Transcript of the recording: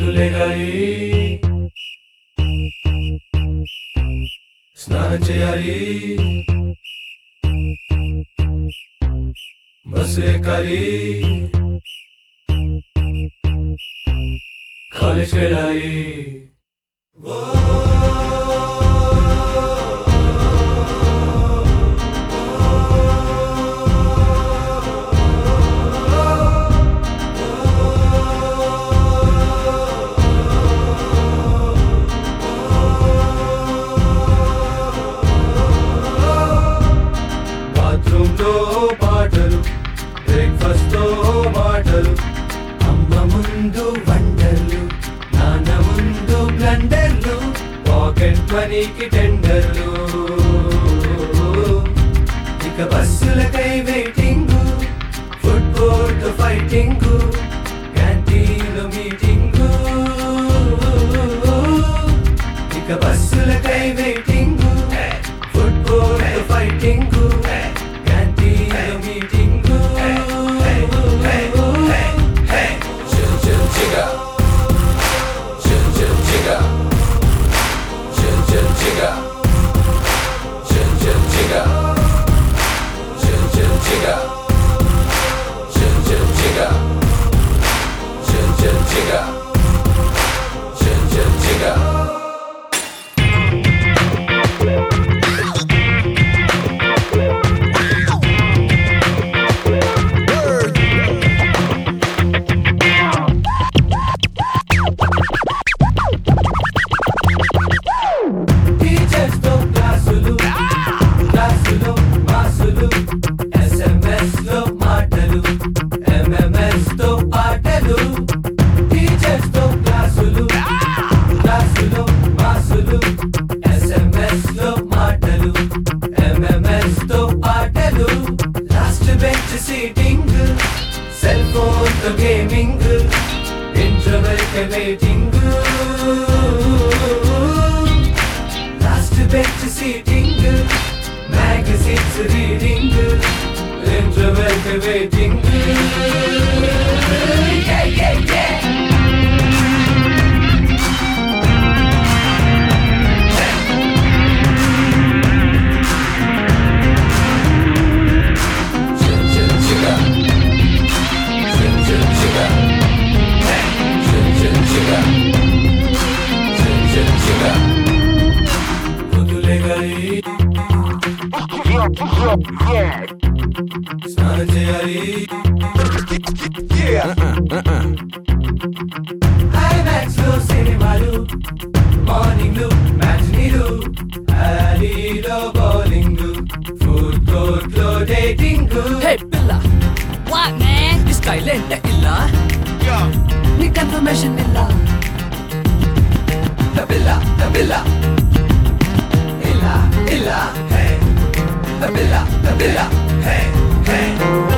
పొద్దులేగాలి స్నానం చేయాలి బస్సు ఎక్కాలి కాలేజ్కి వెళ్ళాలి బాత్రూమ్ లో పాటలు బ్రేక్ఫాస్ట్ తో మాటలు అమ్మ ముందు వండర్లు నాన్న ముందు బ్లండర్లు పాకెట్ మనీకి టెండర్లు ఇక బస్సులకై waiting food court fighting canteen meeting ఇక బస్సులకై waiting food court fighting canteen meeting Chill, chill, chigga. Chill, chill, chigga. Chill, chill, chigga. Chill, chill, chigga. Chill, chill, chigga. Chill, chill, chigga. Chill, chill, chigga. Chill, chill, chigga. Teachers తో క్లాసులు క్లాసులో మాసులు SMS లో మాటలు MMS తో పాటలు teachers తో క్లాసులు క్లాసులో మాసులు ఎస్ఎంఎస్ లో మాటలు ఎంఎంఎస్ తో పాటలు last bench seating cell phone తో gaming interval waiting last bench seating magazines reading interval waiting Chill, chill, chigga. Chill, chill, chigga. Chill, chill, chigga. Chill, chill, chigga. పొద్దులేగాలి స్నానం చేయాలి ఐమాక్స్ లో సినిమాలు మార్నింగ్ మ్యాచ్నీలు అలీలో బౌలింగ్ ఫుడ్ కోర్ట్ లో dating Hey, Billa, What, man? this guy lente illa. Ni confirmation illa. Billa, Billa, Illa, Illa, hey, Billa, Billa, hey, hey.